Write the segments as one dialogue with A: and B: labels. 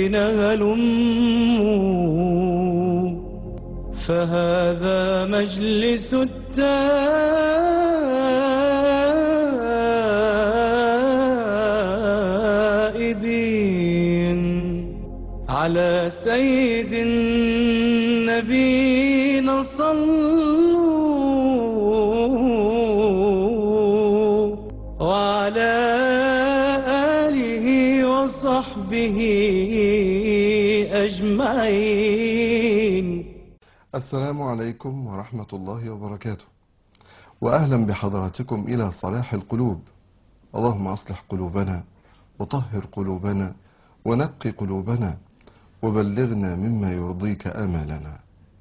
A: الصالحين هلموا فهذا مجلس التائبين على سيد النبينا صلوا وعلى آله وصحبه أجمعين
B: السلام عليكم ورحمة الله وبركاته وأهلا بحضراتكم إلى صلاح القلوب اللهم أصلح قلوبنا وطهر قلوبنا ونقي قلوبنا وبلغنا مما يرضيك آمالنا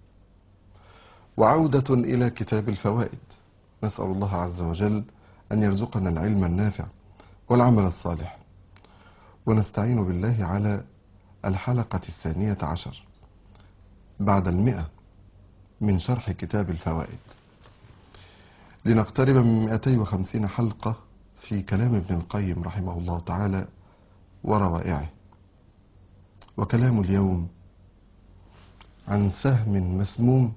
B: وعودة إلى كتاب الفوائد نسأل الله عز وجل أن يرزقنا العلم النافع والعمل الصالح ونستعين بالله على الحلقة الثانية عشر بعد المئة من شرح كتاب الفوائد لنقترب من 250 حلقة في كلام ابن القيم رحمه الله تعالى وروائعه وكلام اليوم عن سهم مسموم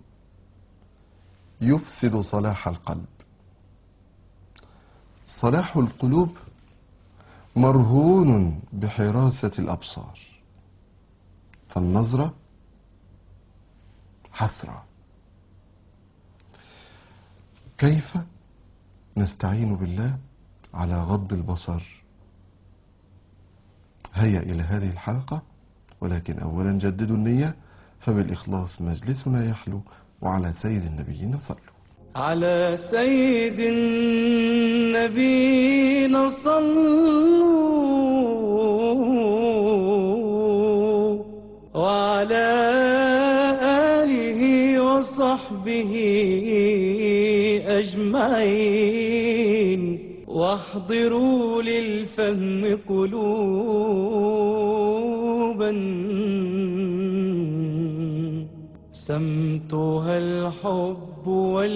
B: يفسد صلاح القلب صلاح القلوب مرهون بحراسة الأبصار فالنظرة حسرة كيف نستعين بالله على غض البصر هيا إلى هذه الحلقة ولكن أولا جددوا النية فبالإخلاص مجلسنا يحلو وعلى سيد النبيين صلوا
A: على سيد النبينا صلوا وعلى آله وصحبه أجمعين واحضروا للفهم قلوبا سمتها الحب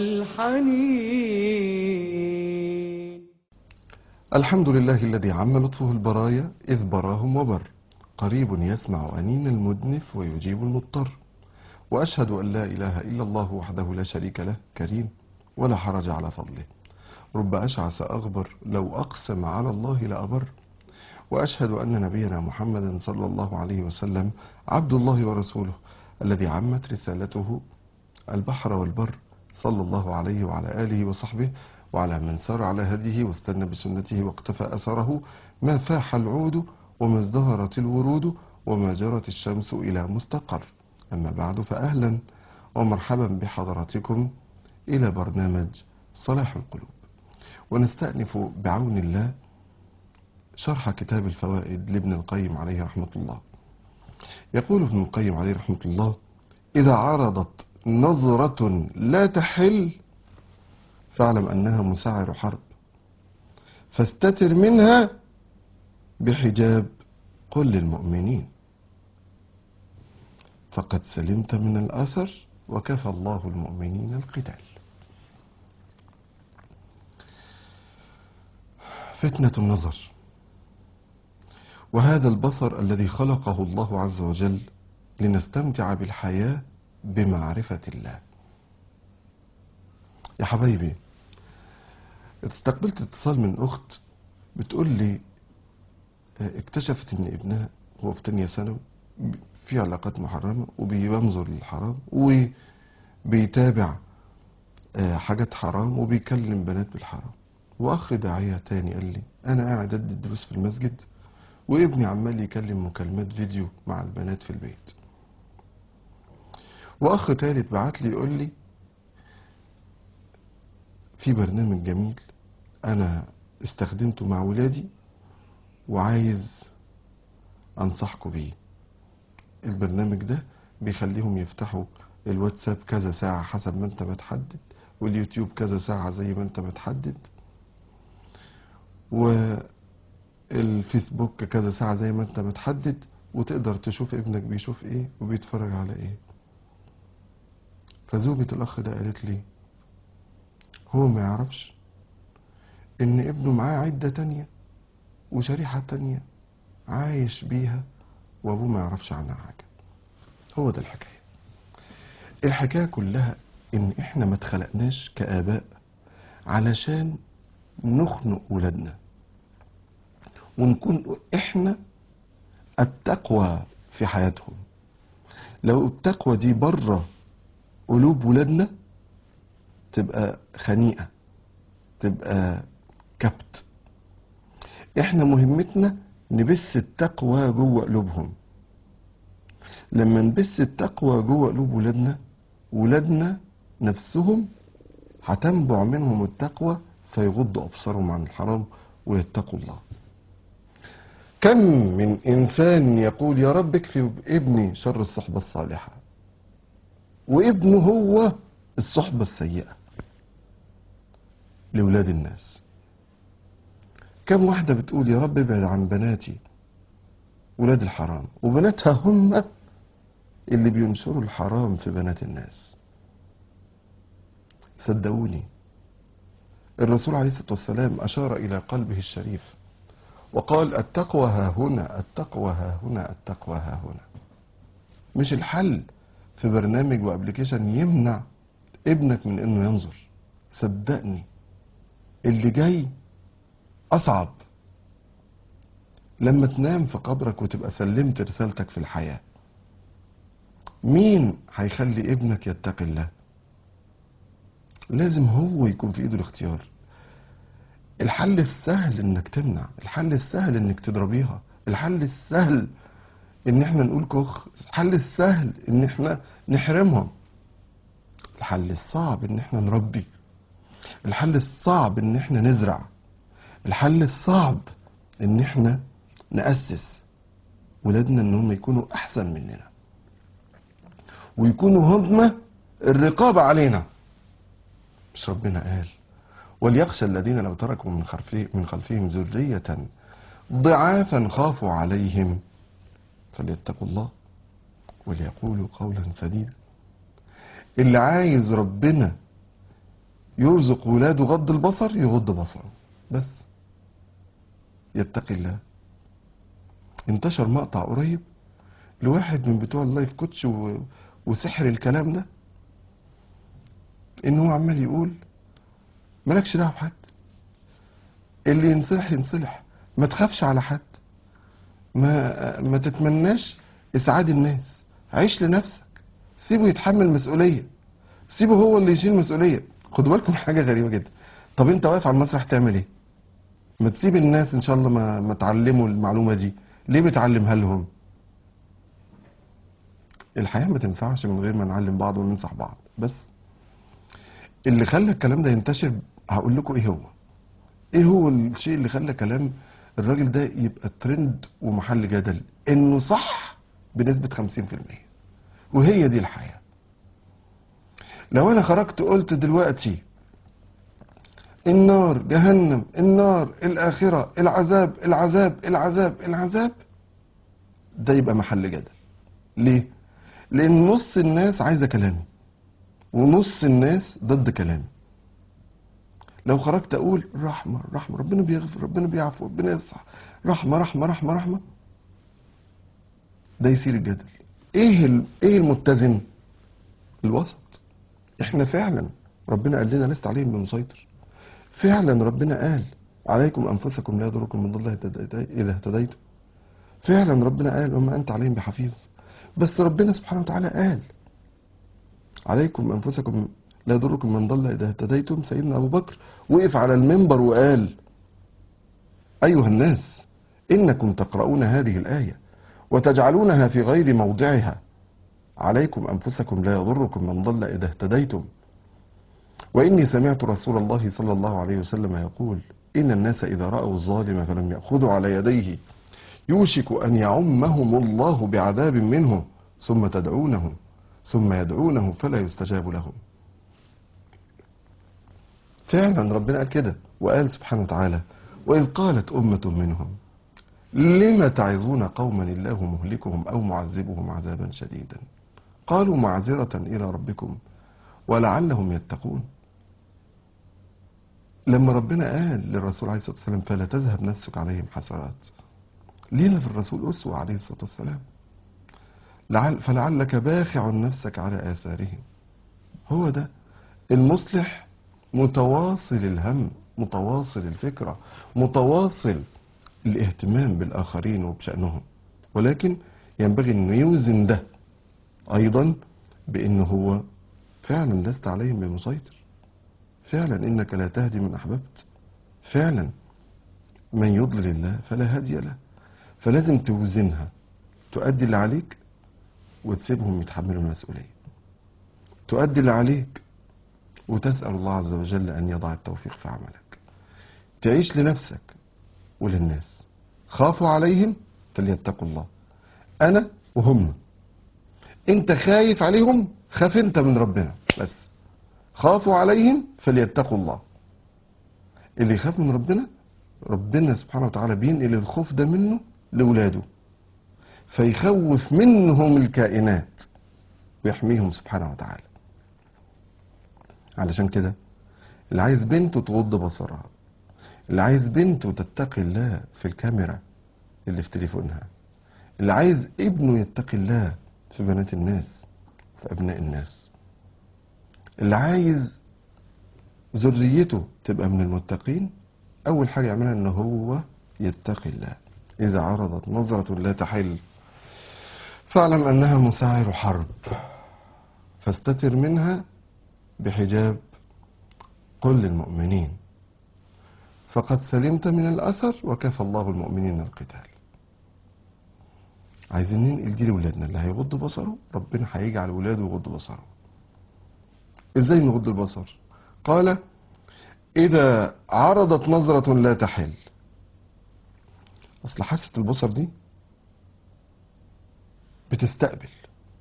A: والحنين
B: الحمد لله الذي عم لطفه البرايا إذ براهم وبر قريب يسمع أنين المدنف ويجيب المضطر وأشهد أن لا إله إلا الله وحده لا شريك له كريم ولا حرج على فضله رب أشعث أغبر لو أقسم على الله لأبر وأشهد أن نبينا محمدا صلى الله عليه وسلم عبد الله ورسوله الذي عمت رسالته البحر والبر صلى الله عليه وعلى آله وصحبه وعلى من سار على هديه واستنى بسنته واقتفى أثره ما فاح العود وما ازدهرت الورود وما جرت الشمس إلى مستقر أما بعد فأهلا ومرحبا بحضراتكم إلى برنامج صلاح القلوب ونستأنف بعون الله شرح كتاب الفوائد لابن القيم عليه رحمة الله يقول ابن القيم عليه رحمة الله إذا عرضت نظرة لا تحل فاعلم أنها مسعر حرب فاستتر منها بحجاب قل للمؤمنين فقد سلمت من الأثر وكفى الله المؤمنين القتال فتنة النظر وهذا البصر الذي خلقه الله عز وجل لنستمتع بالحياة بمعرفة الله يا حبايبي استقبلت اتصال من أخت بتقول لي اه، اكتشفت ان ابنها هو في تانية ثانوي في علاقات محرمة وبينظر للحرام وبيتابع اه، حاجات حرام وبيكلم بنات بالحرام واخ داعية تاني قال لي انا قاعد ادي الدروس في المسجد وابني عمال يكلم مكالمات فيديو مع البنات في البيت واخ تالت بعت لي يقول لي في برنامج جميل انا استخدمته مع ولادي وعايز انصحكم بيه البرنامج ده بيخليهم يفتحوا الواتساب كذا ساعة حسب ما انت متحدد واليوتيوب كذا ساعة زي ما انت متحدد والفيسبوك كذا ساعة زي ما انت متحدد وتقدر تشوف ابنك بيشوف ايه وبيتفرج على ايه فزوجة الاخ ده قالت لي هو ما يعرفش ان ابنه معاه عدة تانية وشريحة تانية عايش بيها وابوه ما يعرفش عنها حاجة هو ده الحكاية الحكاية كلها ان احنا ما اتخلقناش كآباء علشان نخنق ولادنا ونكون احنا التقوى في حياتهم لو التقوى دي بره قلوب ولادنا تبقى خنيقة تبقى كبت احنا مهمتنا نبث التقوى جوه قلوبهم لما نبث التقوى جوه قلوب ولادنا ولادنا نفسهم هتنبع منهم التقوى فيغضوا ابصارهم عن الحرام ويتقوا الله كم من انسان يقول يا رب اكفي ابني شر الصحبه الصالحه وابنه هو الصحبه السيئه لولاد الناس كم واحده بتقول يا رب ابعد عن بناتي ولاد الحرام وبناتها هم اللي بينشروا الحرام في بنات الناس صدقوني الرسول عليه الصلاه والسلام اشار الى قلبه الشريف وقال التقوى ها هنا التقوى ها هنا التقوى ها هنا مش الحل في برنامج وابلكيشن يمنع ابنك من انه ينظر صدقني اللي جاي اصعب لما تنام في قبرك وتبقى سلمت رسالتك في الحياة مين هيخلي ابنك يتقي الله لازم هو يكون في ايده الاختيار الحل السهل انك تمنع الحل السهل انك تضربيها الحل السهل ان احنا نقول كخ الحل السهل ان احنا نحرمهم الحل الصعب ان احنا نربي الحل الصعب ان احنا نزرع الحل الصعب ان احنا نأسس ولادنا ان هم يكونوا احسن مننا ويكونوا هم الرقابة علينا مش ربنا قال وليخشى الذين لو تركوا من خلفهم من خلفهم ذرية ضعافا خافوا عليهم فليتقوا الله وليقولوا قولا سديدا اللي عايز ربنا يرزق ولاده غض البصر يغض بصره بس يتقي الله انتشر مقطع قريب لواحد من بتوع اللايف كوتش و... وسحر الكلام ده ان هو عمال يقول مالكش دعوه بحد اللي ينصلح ينصلح ما تخافش على حد ما ما تتمناش اسعاد الناس عيش لنفسك سيبه يتحمل مسؤوليه سيبه هو اللي يشيل مسؤوليه خدوا بالكم من حاجه غريبه جدا طب انت واقف على المسرح تعمل ايه ما تسيب الناس ان شاء الله ما, ما تعلموا المعلومه دي ليه بتعلمها لهم الحياه ما تنفعش من غير ما نعلم بعض وننصح بعض بس اللي خلى الكلام ده ينتشر هقول لكم ايه هو ايه هو الشيء اللي خلى كلام الراجل ده يبقى ترند ومحل جدل انه صح بنسبة 50% وهي دي الحياة لو انا خرجت قلت دلوقتي النار جهنم النار الآخرة العذاب العذاب العذاب العذاب ده يبقى محل جدل ليه؟ لأن نص الناس عايزة كلامي ونص الناس ضد كلامي لو خرجت اقول رحمه رحمه ربنا بيغفر ربنا بيعفو ربنا يصح رحمه رحمه رحمه رحمه ده يصير الجدل ايه ال- ايه المتزن الوسط احنا فعلا ربنا قال لنا لست عليهم بمسيطر فعلا ربنا قال عليكم انفسكم لا يضركم من الله اذا اهتديتم فعلا ربنا قال وما انت عليهم بحفيظ بس ربنا سبحانه وتعالى قال عليكم انفسكم لا يضركم من ضل اذا اهتديتم سيدنا ابو بكر وقف على المنبر وقال ايها الناس انكم تقرؤون هذه الايه وتجعلونها في غير موضعها عليكم انفسكم لا يضركم من ضل اذا اهتديتم واني سمعت رسول الله صلى الله عليه وسلم يقول ان الناس اذا راوا الظالم فلم ياخذوا على يديه يوشك ان يعمهم الله بعذاب منه ثم تدعونه ثم يدعونه فلا يستجاب لهم فعلا ربنا قال كده وقال سبحانه وتعالى وإذ قالت أمة منهم لم تعظون قوما الله مهلكهم أو معذبهم عذابا شديدا قالوا معذرة إلى ربكم ولعلهم يتقون لما ربنا قال للرسول عليه الصلاة والسلام فلا تذهب نفسك عليهم حسرات لينا في الرسول أسوة عليه الصلاة والسلام لعل فلعلك باخع نفسك على آثارهم هو ده المصلح متواصل الهم متواصل الفكرة متواصل الاهتمام بالآخرين وبشأنهم ولكن ينبغي أنه يوزن ده أيضا بأنه هو فعلا لست عليهم بمسيطر فعلا إنك لا تهدي من أحببت فعلا من يضلل الله فلا هادي له فلازم توزنها تؤدي اللي عليك وتسيبهم يتحملوا المسؤولية تؤدي اللي عليك وتسأل الله عز وجل أن يضع التوفيق في عملك تعيش لنفسك وللناس خافوا عليهم فليتقوا الله أنا وهم أنت خايف عليهم خاف أنت من ربنا بس خافوا عليهم فليتقوا الله اللي يخاف من ربنا ربنا سبحانه وتعالى بينقل الخوف ده منه لولاده فيخوف منهم الكائنات ويحميهم سبحانه وتعالى علشان كده اللي عايز بنته تغض بصرها اللي عايز بنته تتقي الله في الكاميرا اللي في تليفونها اللي عايز ابنه يتقي الله في بنات الناس في ابناء الناس اللي عايز ذريته تبقى من المتقين اول حاجه يعملها ان هو يتقي الله اذا عرضت نظره لا تحل فاعلم انها مساعر حرب فاستتر منها بحجاب قل للمؤمنين فقد سلمت من الأثر وكفى الله المؤمنين القتال عايزين ننقل دي لولادنا اللي هيغض بصره ربنا هيجعل ولاده يغض بصره ازاي نغض البصر قال اذا عرضت نظرة لا تحل اصل حاسة البصر دي بتستقبل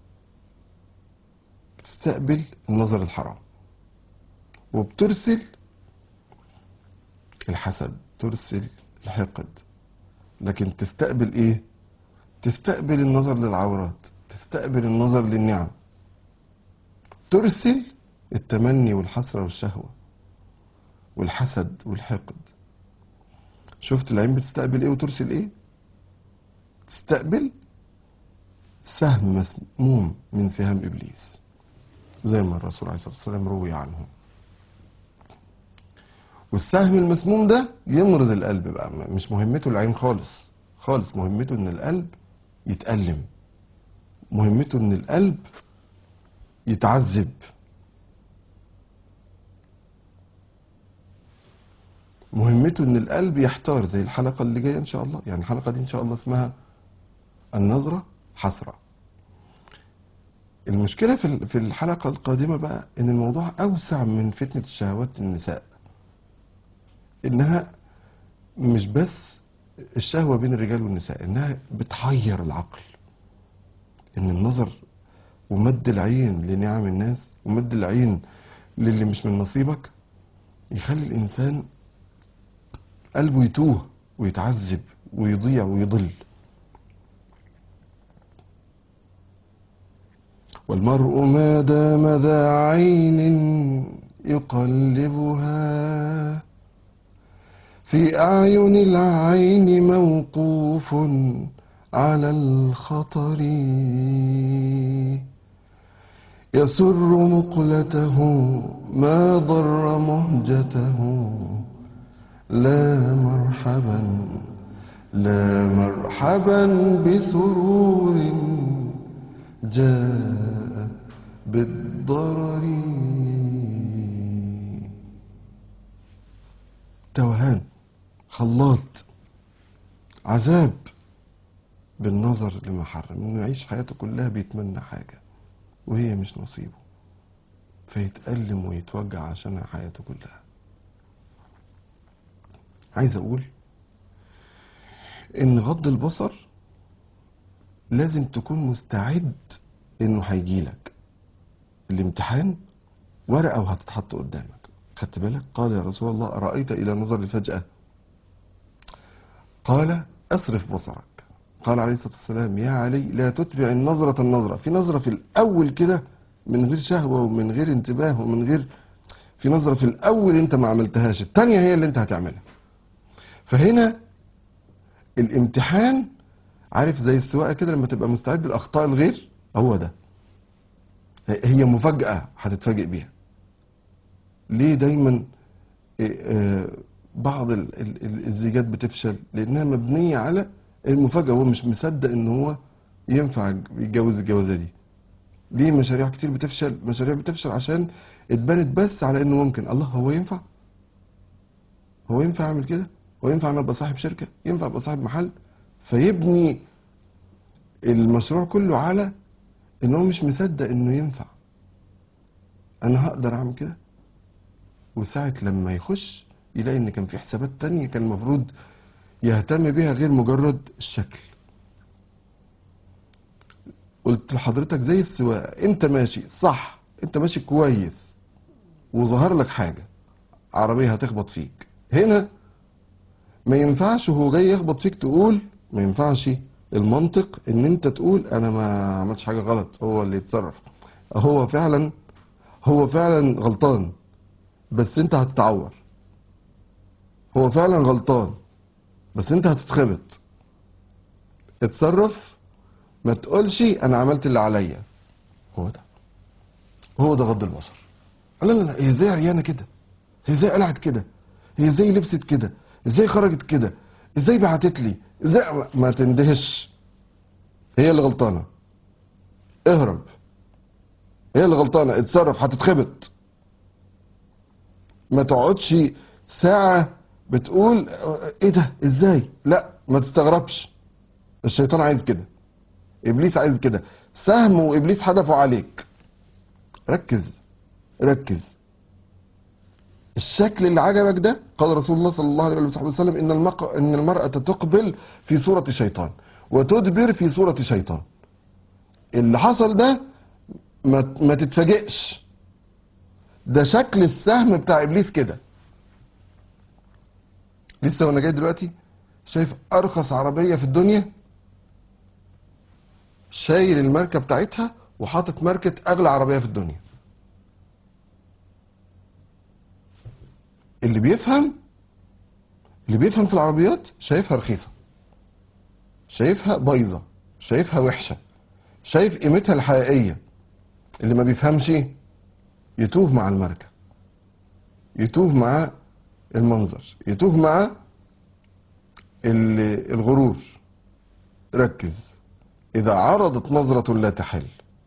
B: بتستقبل النظر الحرام وبترسل الحسد ترسل الحقد لكن تستقبل ايه تستقبل النظر للعورات تستقبل النظر للنعم ترسل التمني والحسرة والشهوة والحسد والحقد شفت العين بتستقبل ايه وترسل ايه تستقبل سهم مسموم من سهام ابليس زي ما الرسول عليه الصلاه والسلام روي عنه والسهم المسموم ده يمرض القلب بقى مش مهمته العين خالص خالص مهمته ان القلب يتألم مهمته ان القلب يتعذب مهمته ان القلب يحتار زي الحلقة اللي جاية ان شاء الله يعني الحلقة دي ان شاء الله اسمها النظرة حسرة المشكلة في في الحلقة القادمة بقى ان الموضوع اوسع من فتنة الشهوات النساء انها مش بس الشهوة بين الرجال والنساء انها بتحير العقل ان النظر ومد العين لنعم الناس ومد العين للي مش من نصيبك يخلي الانسان قلبه يتوه ويتعذب ويضيع ويضل والمرء ما دام ذا عين يقلبها في أعين العين موقوف على الخطر يسر مقلته ما ضر مهجته لا مرحبا لا مرحبا بسرور جاء بالضرر توهان خلاط عذاب بالنظر لما حرم انه يعيش حياته كلها بيتمنى حاجة وهي مش نصيبه فيتألم ويتوجع عشان حياته كلها عايز اقول ان غض البصر لازم تكون مستعد انه هيجيلك الامتحان ورقة وهتتحط قدامك خدت بالك قال يا رسول الله أرأيت إلى نظر فجأة قال أصرف بصرك قال عليه الصلاة والسلام يا علي لا تتبع النظرة النظرة في نظرة في الأول كده من غير شهوة ومن غير انتباه ومن غير في نظرة في الأول أنت ما عملتهاش التانية هي اللي أنت هتعملها فهنا الامتحان عارف زي السواقه كده لما تبقى مستعد لاخطاء الغير هو ده هي مفاجاه هتتفاجئ بيها ليه دايما إيه، آه، بعض ال- ال- ال- الزيجات بتفشل لانها مبنيه على المفاجاه هو مش مصدق ان هو ينفع يتجوز الجوازه دي ليه مشاريع كتير بتفشل مشاريع بتفشل عشان اتبنت بس على انه ممكن الله هو ينفع هو ينفع اعمل كده هو ينفع انا ابقى صاحب شركه ينفع ابقى صاحب محل فيبني المشروع كله على ان هو مش مصدق انه ينفع انا هقدر اعمل كده وساعة لما يخش يلاقي ان كان في حسابات تانية كان المفروض يهتم بيها غير مجرد الشكل قلت لحضرتك زي السواقة انت ماشي صح انت ماشي كويس وظهر لك حاجة عربية هتخبط فيك هنا ما ينفعش وهو جاي يخبط فيك تقول ما ينفعش المنطق ان انت تقول انا ما عملتش حاجة غلط هو اللي يتصرف هو فعلا هو فعلا غلطان بس انت هتتعور هو فعلا غلطان بس انت هتتخبط اتصرف ما تقولش انا عملت اللي عليا هو ده هو ده غض البصر لا لا لا هي ازاي عريانه كده هي ازاي قلعت كده هي ازاي لبست كده ازاي خرجت كده ازاي بعتت لي ازاي ما- ما تندهش هي اللي غلطانه اهرب هي اللي غلطانه اتصرف هتتخبط ما تقعدش ساعة بتقول اه، ايه ده ازاي لا ما تستغربش الشيطان عايز كده ابليس عايز كده سهم وابليس حدفه عليك ركز ركز الشكل اللي عجبك ده قال رسول الله صلى الله عليه وصحبه وسلم ان المق... ان المرأة تقبل في صورة شيطان وتدبر في صورة شيطان اللي حصل ده ما, ما تتفاجئش ده شكل السهم بتاع ابليس كده لسه وانا جاي دلوقتي شايف ارخص عربيه في الدنيا شايل الماركه بتاعتها وحاطط ماركه اغلى عربيه في الدنيا اللي بيفهم اللي بيفهم في العربيات شايفها رخيصه شايفها بايظه شايفها وحشه شايف قيمتها الحقيقيه اللي ما بيفهمش يتوه مع الماركة يتوه مع المنظر يتوه مع ال- الغرور ركز إذا عرضت نظرة لا تحل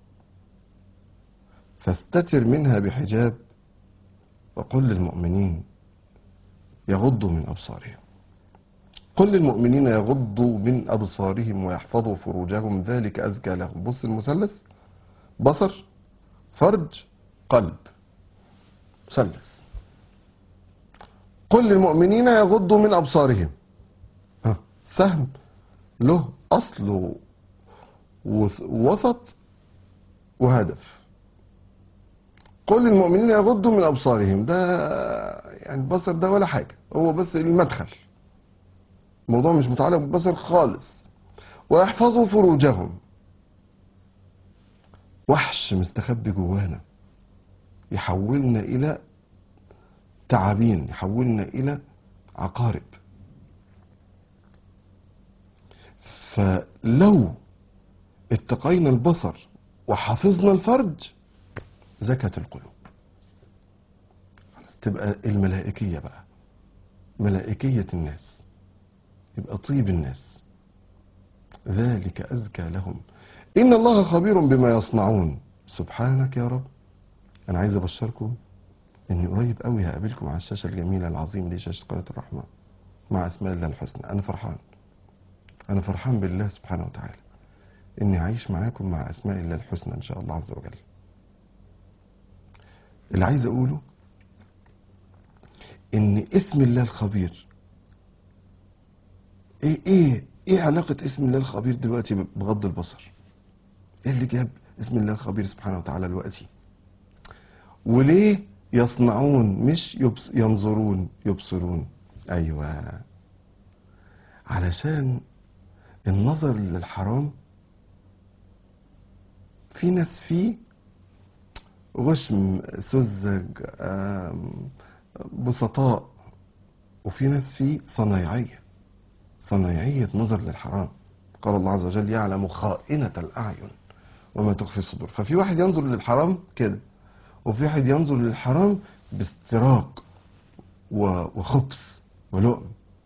B: فاستتر منها بحجاب وقل للمؤمنين يغضوا من أبصارهم قل للمؤمنين يغضوا من أبصارهم ويحفظوا فروجهم ذلك أزكى لهم بص المثلث بصر فرج قلب مثلث قل للمؤمنين يغضوا من أبصارهم ها، سهم له أصل و- وس- ووسط وهدف قل للمؤمنين يغضوا من أبصارهم ده يعني البصر ده ولا حاجة هو بس المدخل الموضوع مش متعلق بالبصر خالص ويحفظوا فروجهم وحش مستخبي جوانا يحولنا إلى تعابين يحولنا إلى عقارب فلو اتقينا البصر وحفظنا الفرج زكت القلوب خلاص تبقى الملائكية بقى ملائكية الناس يبقى طيب الناس ذلك أزكى لهم إن الله خبير بما يصنعون سبحانك يا رب أنا عايز أبشركم إني قريب قوي هقابلكم على الشاشة الجميلة العظيمة دي شاشة قناة الرحمة مع أسماء الله الحسنى أنا فرحان أنا فرحان بالله سبحانه وتعالى إني عايش معاكم مع أسماء الله الحسنى إن شاء الله عز وجل اللي عايز أقوله إن اسم الله الخبير إيه إيه إيه علاقة اسم الله الخبير دلوقتي بغض البصر؟ إيه اللي جاب اسم الله الخبير سبحانه وتعالى دلوقتي؟ وليه يصنعون مش يبص ينظرون يبصرون ايوه علشان النظر للحرام في ناس فيه غشم سذج آم، بسطاء وفي ناس فيه صنايعية صنايعية نظر للحرام قال الله عز وجل يعلم خائنة الأعين وما تخفي الصدور ففي واحد ينظر للحرام كده وفي واحد ينظر للحرام باستراق و- وخبث ولؤم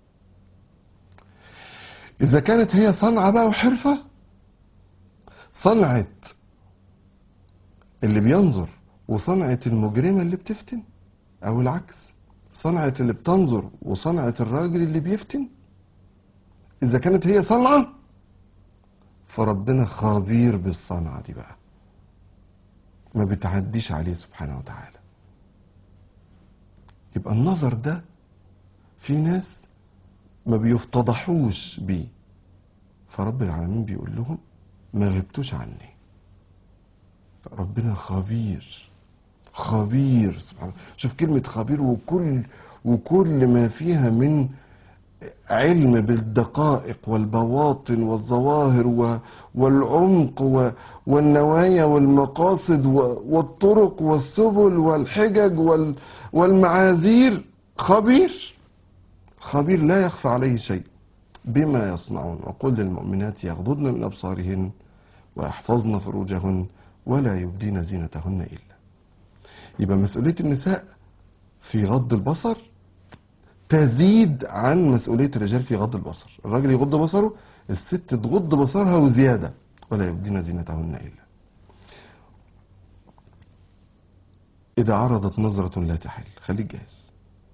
B: إذا كانت هي صنعة بقى وحرفة صنعة اللي بينظر وصنعة المجرمة اللي بتفتن أو العكس صنعة اللي بتنظر وصنعة الراجل اللي بيفتن إذا كانت هي صنعة فربنا خبير بالصنعة دي بقى ما بتعديش عليه سبحانه وتعالى يبقى النظر ده في ناس ما بيفتضحوش بيه فرب العالمين بيقول لهم ما غبتوش عني ربنا خبير خبير سبحانه شوف كلمة خبير وكل وكل ما فيها من علم بالدقائق والبواطن والظواهر و- والعمق و- والنوايا والمقاصد و- والطرق والسبل والحجج وال- والمعاذير خبير خبير لا يخفى عليه شيء بما يصنعون وقل للمؤمنات يغضضن من أبصارهن ويحفظن فروجهن ولا يبدين زينتهن إلا يبقى مسؤولية النساء في غض البصر تزيد عن مسؤولية الرجال في غض البصر الراجل يغض بصره الست تغض بصرها وزيادة ولا يبدين زينتهن إلا إذا عرضت نظرة لا تحل خليك جاهز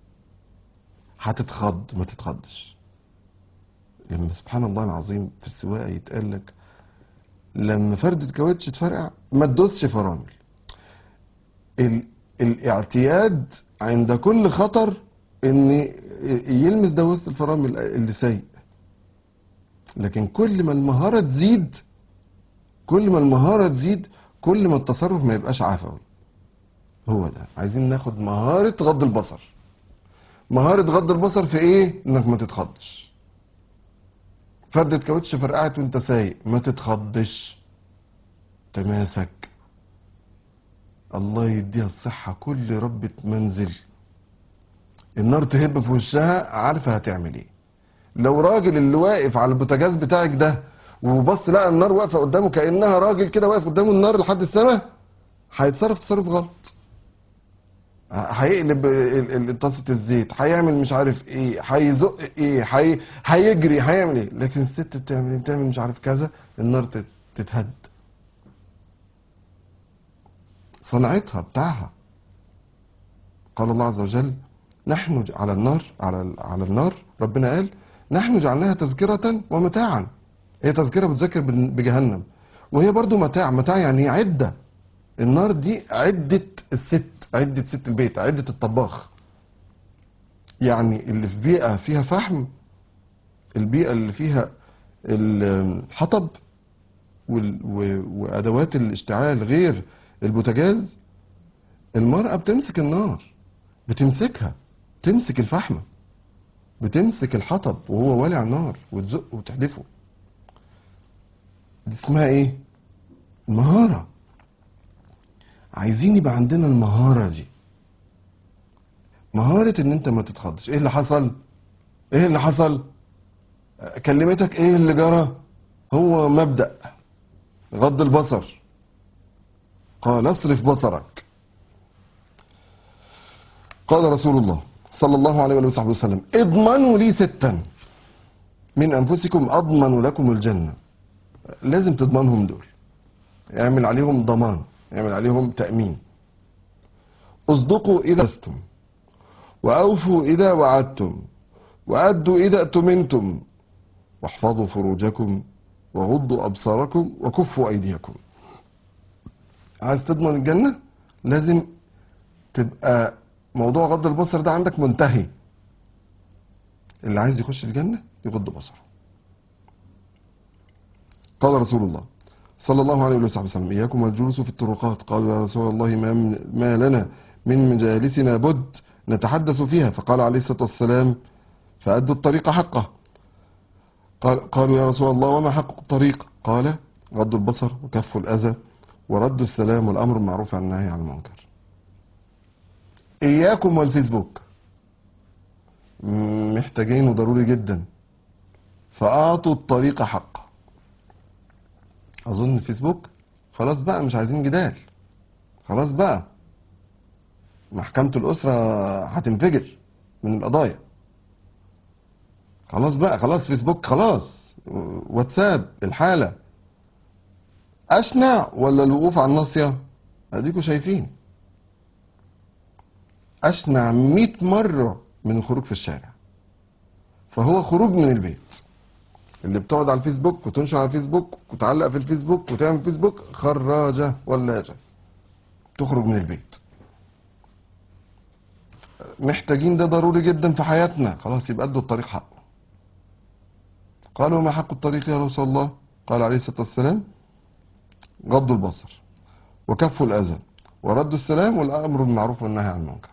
B: هتتخض ما تتخضش لما سبحان الله العظيم في السواقة يتقال لك لما فردة كاوتش تفرقع ما تدوسش فرامل ال... الاعتياد عند كل خطر ان يلمس دواسة الفرامل اللي سايق لكن كل ما المهارة تزيد كل ما المهارة تزيد كل ما التصرف ما يبقاش عفوي هو ده عايزين ناخد مهارة غض البصر مهارة غض البصر في ايه انك ما تتخضش فردة كاوتش فرقعت وانت سايق ما تتخضش تماسك الله يديها الصحة كل ربة منزل النار تهب في وشها عارفة هتعمل ايه لو راجل اللي واقف على البوتاجاز بتاعك ده وبص لقى النار واقفة قدامه كأنها راجل كده واقف قدامه النار لحد السماء هيتصرف تصرف غلط هيقلب ال- ال- طاسة الزيت هيعمل مش عارف ايه هيزق ايه هي- هيجري هيعمل ايه لكن الست بتعمل ايه بتعمل مش عارف كذا النار تت- تتهد صنعتها بتاعها قال الله عز وجل نحن ج- على النار على ال- على النار ربنا قال نحن جعلناها تذكرة ومتاعا هي تذكرة بتذكر بن- بجهنم وهي برضو متاع متاع يعني عدة النار دي عدة الست عدة ست البيت عدة الطباخ يعني اللي في بيئة فيها فحم البيئة اللي فيها الحطب وال- و- وأدوات الاشتعال غير البوتاجاز المرأة بتمسك النار بتمسكها تمسك الفحمة بتمسك الحطب وهو والع النار وتزقه وتحدفه دي اسمها ايه المهارة عايزين يبقى عندنا المهارة دي مهارة ان انت ما تتخضش ايه اللي حصل ايه اللي حصل كلمتك ايه اللي جرى هو مبدأ غض البصر قال اصرف بصرك قال رسول الله صلى الله عليه وآله وصحبه وسلم اضمنوا لي ستا من انفسكم اضمن لكم الجنة لازم تضمنهم دول اعمل عليهم ضمان اعمل عليهم تأمين اصدقوا اذا استم واوفوا اذا وعدتم وادوا اذا اؤتمنتم واحفظوا فروجكم وغضوا ابصاركم وكفوا ايديكم عايز تضمن الجنة لازم تبقى موضوع غض البصر ده عندك منتهي اللي عايز يخش الجنة يغض بصره قال رسول الله صلى الله عليه وصحبه وسلم إياكم والجلوس في الطرقات قالوا يا رسول الله ما, من ما لنا من مجالسنا بد نتحدث فيها فقال عليه الصلاة والسلام فأدوا الطريق حقه قال قالوا يا رسول الله وما حق الطريق قال غض البصر وكف الأذى ورد السلام والأمر بالمعروف عن النهي عن المنكر إياكم والفيسبوك م- محتاجينه ضروري جدا فأعطوا الطريق حقه اظن فيسبوك خلاص بقى مش عايزين جدال خلاص بقى محكمة الأسرة هتنفجر من القضايا خلاص بقى خلاص فيسبوك خلاص واتساب الحالة أشنع ولا الوقوف على الناصية أديكوا شايفين أشنع مئة مرة من الخروج في الشارع فهو خروج من البيت اللي بتقعد على الفيسبوك وتنشر على الفيسبوك وتعلق في الفيسبوك وتعمل فيسبوك خراجة ولاجة تخرج من البيت محتاجين ده ضروري جدا في حياتنا خلاص يبقى ادوا الطريق حقه قالوا ما حق الطريق يا رسول الله قال عليه الصلاة والسلام غض البصر وكف الأذى ورد السلام والأمر بالمعروف والنهي عن المنكر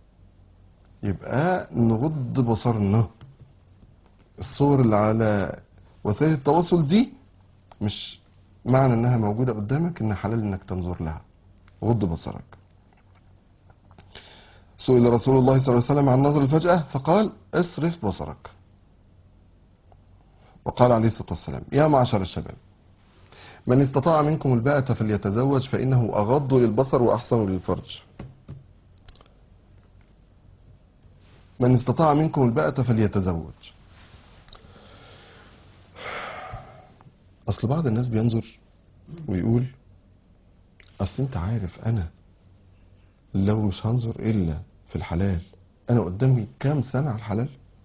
B: يبقى نغض بصرنا الصور اللي على وسائل التواصل دي مش معنى انها موجودة قدامك انها حلال انك تنظر لها غض بصرك سئل رسول الله صلى الله عليه وسلم عن نظر الفجأة فقال اصرف بصرك وقال عليه الصلاة والسلام يا معشر الشباب من استطاع منكم الباءة فليتزوج فإنه أغض للبصر وأحسن للفرج من استطاع منكم الباءة فليتزوج أصل بعض الناس بينظر ويقول أصل أنت عارف أنا لو مش هنظر إلا في الحلال أنا قدامي كام سنة على الحلال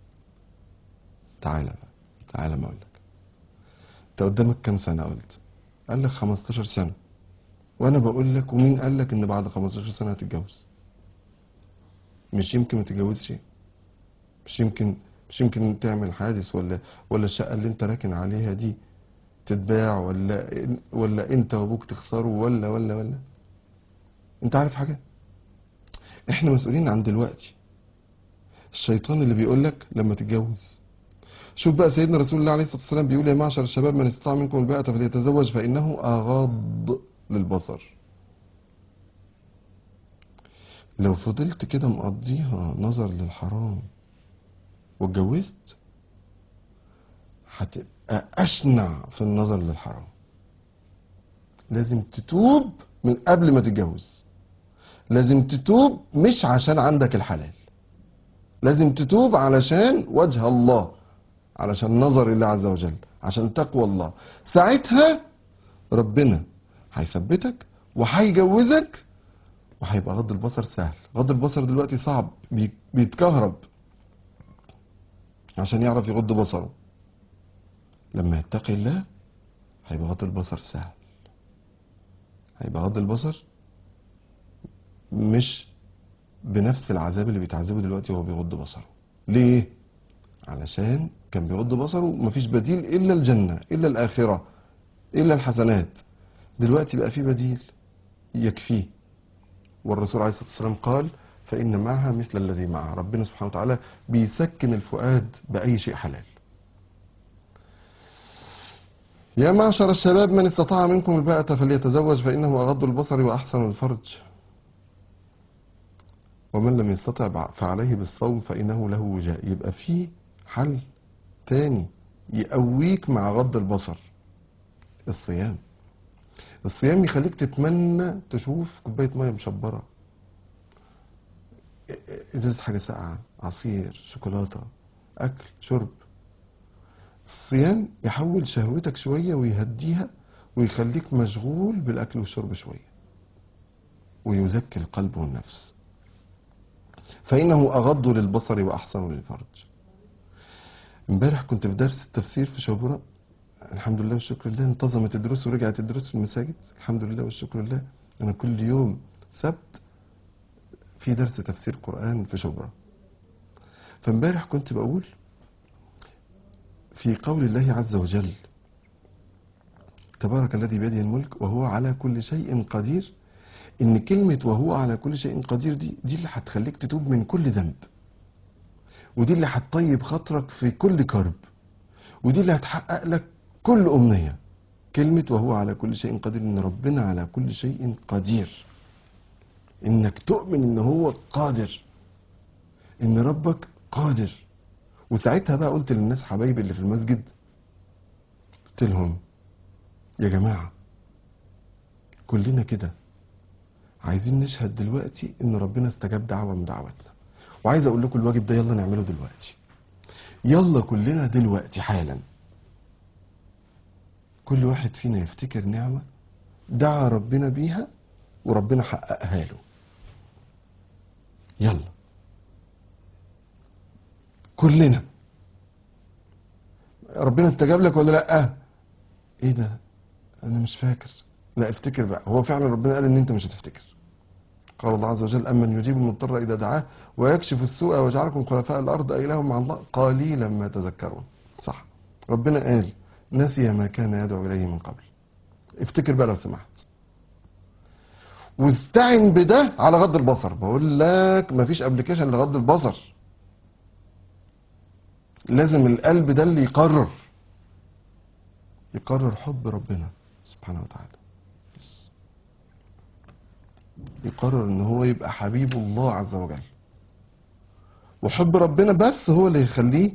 B: تعالى بقى تعالى ما أقول لك أنت قدامك كام سنة قلت قال لك 15 سنة وأنا بقول لك ومين قال لك إن بعد 15 سنة هتتجوز مش يمكن ما تتجوزش مش يمكن مش يمكن تعمل حادث ولا ولا الشقة اللي أنت راكن عليها دي تتباع ولا ولا أنت وأبوك تخسروا ولا ولا ولا أنت عارف حاجة احنا مسؤولين عن دلوقتي الشيطان اللي بيقول لك لما تتجوز شوف بقى سيدنا رسول الله عليه الصلاه والسلام بيقول يا معشر الشباب من استطاع منكم الباءة فليتزوج فانه اغض للبصر لو فضلت كده مقضيها نظر للحرام واتجوزت هتبقى اشنع في النظر للحرام لازم تتوب من قبل ما تتجوز لازم تتوب مش عشان عندك الحلال لازم تتوب علشان وجه الله علشان نظر الله عز وجل عشان تقوى الله ساعتها ربنا هيثبتك وهيجوزك وهيبقى غض البصر سهل غض البصر دلوقتي صعب بي- بيتكهرب عشان يعرف يغض بصره لما يتقي الله هيبقى غض البصر سهل هيبقى غض البصر مش بنفس العذاب اللي بيتعذبه دلوقتي وهو بيغض بصره ليه علشان كان بيغض بصره مفيش بديل الا الجنه الا الاخره الا الحسنات دلوقتي بقى في بديل يكفيه والرسول عليه الصلاه والسلام قال فان معها مثل الذي معها ربنا سبحانه وتعالى بيسكن الفؤاد باي شيء حلال يا معشر الشباب من استطاع منكم الباءة فليتزوج فإنه أغض البصر وأحسن الفرج ومن لم يستطع بع- فعليه بالصوم فإنه له وجاء يبقى في حل تاني يقويك مع غض البصر الصيام الصيام يخليك تتمنى تشوف كوباية مية مشبرة ازازة حاجة ساقعة عصير شوكولاتة أكل شرب الصيام يحول شهوتك شوية ويهديها ويخليك مشغول بالأكل والشرب شوية ويزكي القلب والنفس فإنه أغض للبصر وأحسن للفرج امبارح كنت في درس التفسير في شبرا الحمد لله والشكر لله انتظمت الدروس ورجعت الدروس في المساجد الحمد لله والشكر لله أنا كل يوم سبت في درس تفسير قرآن في شبرا فامبارح كنت بقول في قول الله عز وجل تبارك الذي بيده الملك وهو على كل شيء قدير ان كلمة وهو على كل شيء قدير دي دي اللي هتخليك تتوب من كل ذنب ودي اللي هتطيب خاطرك في كل كرب ودي اللي هتحقق لك كل أمنية كلمة وهو على كل شيء قدير ان ربنا على كل شيء قدير انك تؤمن ان هو قادر ان ربك قادر وساعتها بقى قلت للناس حبايبي اللي في المسجد قلت لهم يا جماعة كلنا كده عايزين نشهد دلوقتي ان ربنا استجاب دعوة من دعواتنا وعايز اقول لكم الواجب ده يلا نعمله دلوقتي يلا كلنا دلوقتي حالا كل واحد فينا يفتكر نعمة دعا ربنا بيها وربنا حققها له يلا كلنا ربنا استجاب لك ولا لا ايه ده انا مش فاكر لا افتكر بقى هو فعلا ربنا قال ان انت مش هتفتكر قال الله عز وجل امن يجيب المضطر اذا دعاه ويكشف السوء ويجعلكم خلفاء الارض اله مع الله قليلا ما تذكرون صح ربنا قال نسي ما كان يدعو اليه من قبل افتكر بقى لو سمحت واستعن بده على غض البصر بقول لك مفيش ابلكيشن لغض البصر لازم القلب ده اللي يقرر يقرر حب ربنا سبحانه وتعالى بس. يقرر ان هو يبقى حبيب الله عز وجل وحب ربنا بس هو اللي يخليه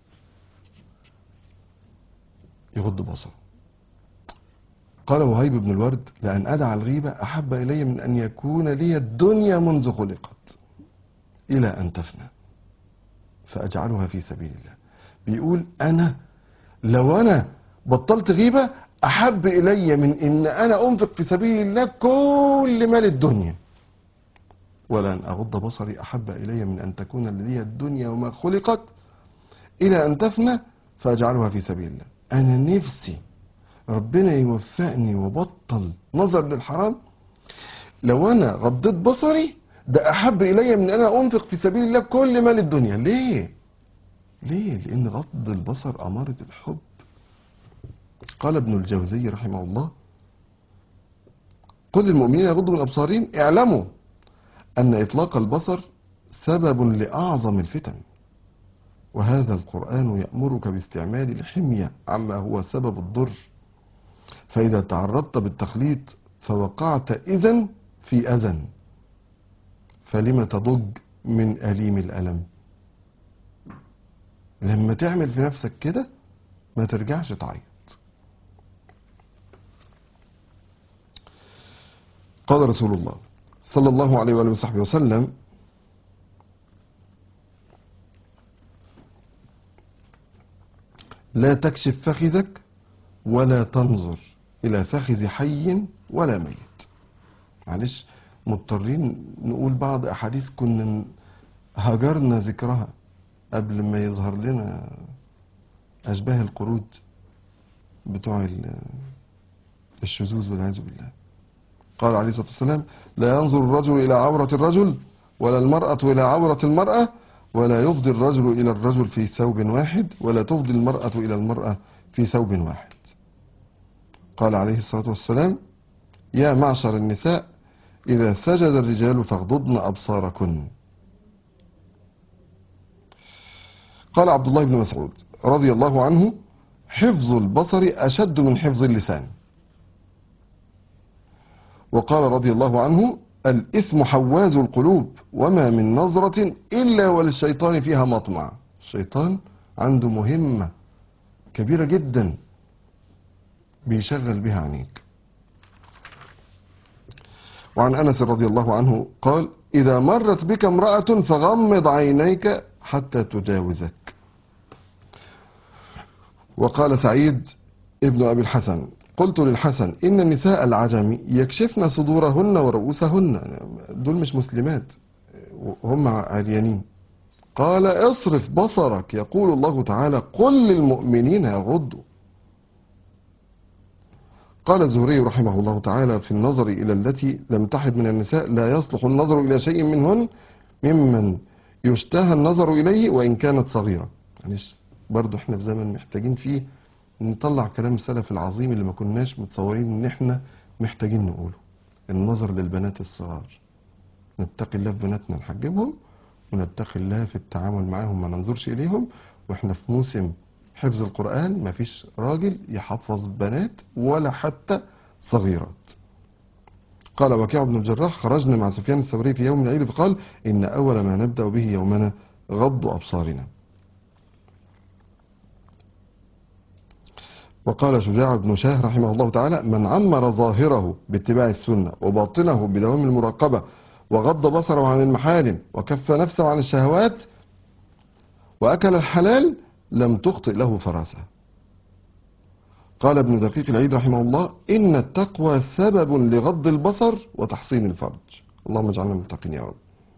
B: يغض بصره قال وهيب بن الورد لأن أدع الغيبة أحب إلي من أن يكون لي الدنيا منذ خلقت إلى أن تفنى فأجعلها في سبيل الله بيقول أنا لو أنا بطلت غيبة أحب إلي من إن أنا أنفق في سبيل الله كل مال الدنيا ولأن أغض بصري أحب إلي من أن تكون لي الدنيا وما خلقت إلى أن تفنى فأجعلها في سبيل الله أنا نفسي ربنا يوفقني وبطل نظر للحرام لو أنا غضيت بصري ده أحب إلي من أن أنا أنفق في سبيل الله كل مال الدنيا ليه؟ ليه؟ لأن غض البصر أمارة الحب قال ابن الجوزي رحمه الله قل للمؤمنين يغضوا من أبصارهم اعلموا أن إطلاق البصر سبب لأعظم الفتن وهذا القرآن يأمرك باستعمال الحمية عما هو سبب الضر فإذا تعرضت بالتخليط فوقعت إذن في أذى فلم تضج من أليم الألم لما تعمل في نفسك كده ما ترجعش تعيط قال رسول الله صلى الله عليه وآله وصحبه وسلم لا تكشف فخذك ولا تنظر إلى فخذ حي ولا ميت معلش مضطرين نقول بعض أحاديث كنا هجرنا ذكرها قبل ما يظهر لنا أشباه القرود بتوع ال- الشذوذ والعياذ بالله قال عليه الصلاة والسلام لا ينظر الرجل إلى عورة الرجل ولا المرأة إلى عورة المرأة ولا يفضي الرجل إلى الرجل في ثوب واحد ولا تفضي المرأة إلى المرأة في ثوب واحد قال عليه الصلاة والسلام يا معشر النساء إذا سجد الرجال فاغضضن أبصاركن قال عبد الله بن مسعود رضي الله عنه حفظ البصر أشد من حفظ اللسان وقال رضي الله عنه الإثم حواز القلوب وما من نظرة إلا وللشيطان فيها مطمع الشيطان عنده مهمة كبيرة جدا بيشغل بها عينيك وعن أنس رضي الله عنه قال إذا مرت بك امرأة فغمض عينيك حتى تجاوزك وقال سعيد ابن أبي الحسن قلت للحسن إن النساء العجم يكشفن صدورهن ورؤوسهن دول مش مسلمات هم عريانين قال اصرف بصرك يقول الله تعالى قل للمؤمنين يغضوا قال الزهري رحمه الله تعالى في النظر إلى التي لم تحد من النساء لا يصلح النظر إلى شيء منهن ممن يشتهى النظر إليه وإن كانت صغيرة معلش برضو احنا في زمن محتاجين فيه نطلع كلام السلف العظيم اللي ما كناش متصورين ان احنا محتاجين نقوله النظر للبنات الصغار نتقي الله في بناتنا نحجبهم ونتقي الله في التعامل معاهم ما ننظرش اليهم واحنا في موسم حفظ القرآن ما فيش راجل يحفظ بنات ولا حتى صغيرات قال وكيع بن الجراح خرجنا مع سفيان الثوري في يوم العيد فقال إن أول ما نبدأ به يومنا غض أبصارنا وقال شجاع بن شاه رحمه الله تعالى من عمر ظاهره باتباع السنة وباطنه بدوام المراقبة وغض بصره عن المحارم وكف نفسه عن الشهوات وأكل الحلال لم تخطئ له فراسة قال ابن دقيق العيد رحمه الله إن التقوى سبب لغض البصر وتحصين الفرج اللهم اجعلنا متقين يا رب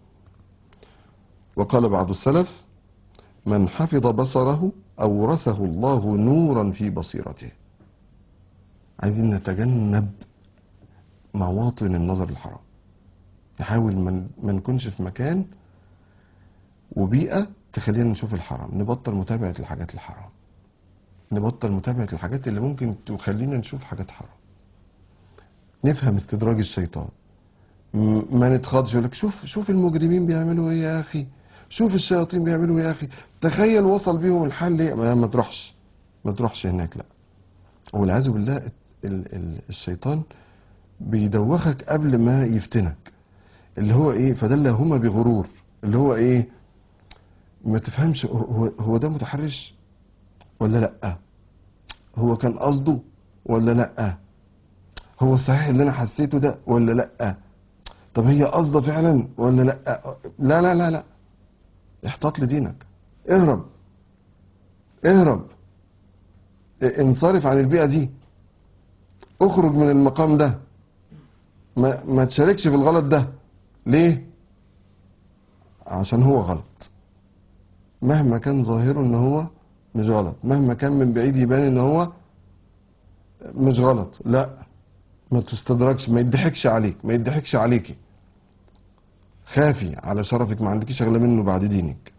B: وقال بعض السلف من حفظ بصره أورثه الله نورا في بصيرته عايزين نتجنب مواطن النظر الحرام نحاول من ما نكونش في مكان وبيئة تخلينا نشوف الحرام نبطل متابعة الحاجات الحرام نبطل متابعة الحاجات اللي ممكن تخلينا نشوف حاجات حرام نفهم استدراج الشيطان م- ما نتخضش يقول لك شوف شوف المجرمين بيعملوا ايه يا اخي شوف الشياطين بيعملوا ايه يا اخي تخيل وصل بيهم الحل ايه ما, ما تروحش ما تروحش هناك لا والعياذ بالله ال- ال- الشيطان بيدوخك قبل ما يفتنك اللي هو ايه فدلهما بغرور اللي هو ايه ما تفهمش هو- هو, هو ده متحرش ولا لا هو كان قصده ولا لا هو صحيح اللي انا حسيته ده ولا لا طب هي قصده فعلا ولا لا لا لا لا لا احتاط لدينك اهرب اهرب اه، انصرف عن البيئة دي اخرج من المقام ده ما, ما تشاركش في الغلط ده ليه عشان هو غلط مهما كان ظاهره ان هو مش غلط مهما كان من بعيد يبان ان هو مش غلط لا ما تستدركش ما يضحكش عليك ما يضحكش عليكي خافي على شرفك ما عندكيش اغلى منه بعد دينك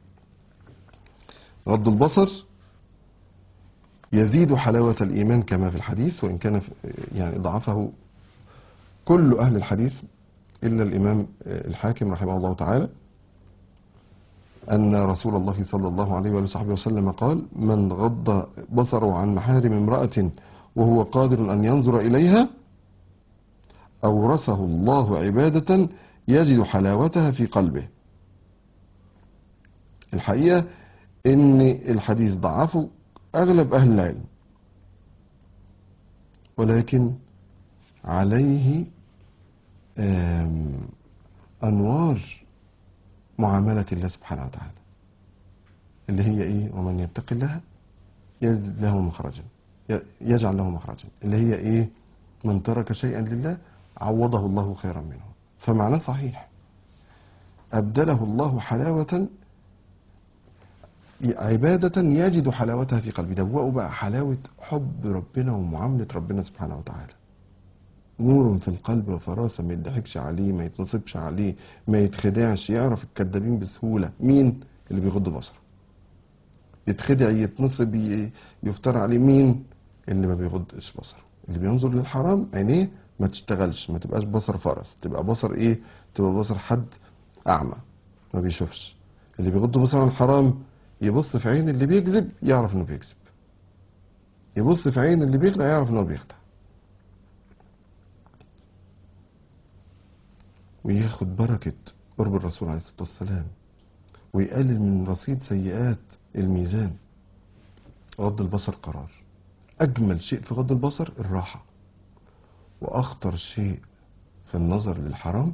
B: غض البصر يزيد حلاوة الإيمان كما في الحديث وإن كان في- يعني ضعفه كل أهل الحديث إلا الإمام الحاكم رحمه الله تعالى أن رسول الله صلى الله عليه وآله وصحبه وسلم قال من غض بصره عن محارم امرأة وهو قادر أن ينظر إليها أورثه الله عبادة يجد حلاوتها في قلبه الحقيقة إن الحديث ضعفه أغلب أهل العلم ولكن عليه آم، أنوار معاملة الله سبحانه وتعالى اللي هي إيه ومن يتق الله يجد له مخرجا ي- يجعل له مخرجا اللي هي إيه من ترك شيئا لله عوضه الله خيرا منه فمعناه صحيح أبدله الله حلاوة عبادة يجد حلاوتها في قلبه دوقوا بقى حلاوة حب ربنا ومعاملة ربنا سبحانه وتعالى نور في القلب وفراسة ما يضحكش عليه ما يتنصبش عليه ما يتخدعش يعرف الكذابين بسهولة مين اللي بيغض بصره يتخدع يتنصب ي- يفتر عليه مين اللي ما بيغضش بصره اللي بينظر للحرام عينيه ما تشتغلش ما تبقاش بصر فرس تبقى بصر ايه تبقى بصر حد اعمى ما بيشوفش اللي بيغض بصره عن الحرام يبص في عين اللي بيكذب يعرف انه بيكذب يبص في عين اللي بيخدع يعرف انه بيخدع وياخد بركة قرب الرسول عليه الصلاة والسلام ويقلل من رصيد سيئات الميزان غض البصر قرار أجمل شيء في غض البصر الراحة وأخطر شيء في النظر للحرام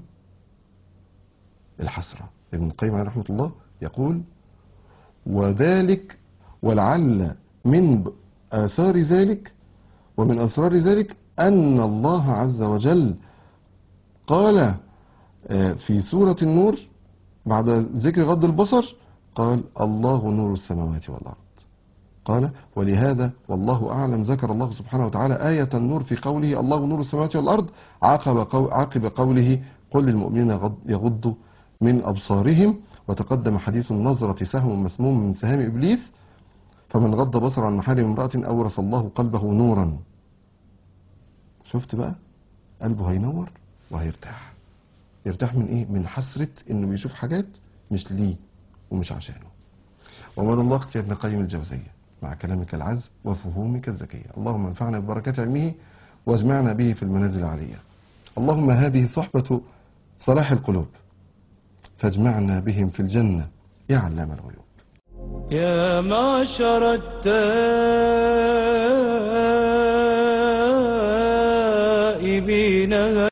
B: الحسرة ابن القيم عليه رحمة الله يقول وذلك ولعل من ب- آثار ذلك ومن أسرار ذلك أن الله عز وجل قال آه، في سورة النور بعد ذكر غض البصر قال الله نور السماوات والأرض قال ولهذا والله أعلم ذكر الله سبحانه وتعالى آية النور في قوله الله نور السماوات والأرض عقب, قو عقب قوله قل للمؤمنين يغض- يغضوا من أبصارهم وتقدم حديث النظرة سهم مسموم من سهام إبليس فمن غض بصر عن محارم امرأة أورث الله قلبه نورا شفت بقى قلبه هينور وهيرتاح يرتاح من ايه من حسرة انه بيشوف حاجات مش ليه ومش عشانه ومن الله اختي ابن قيم الجوزية مع كلامك العذب وفهومك الذكية اللهم انفعنا ببركات علمه واجمعنا به في المنازل العلية اللهم هذه صحبة صلاح القلوب فاجمعنا بهم في الجنة يا علام الغيوب
A: يا معشر التائبين حبيبي نهى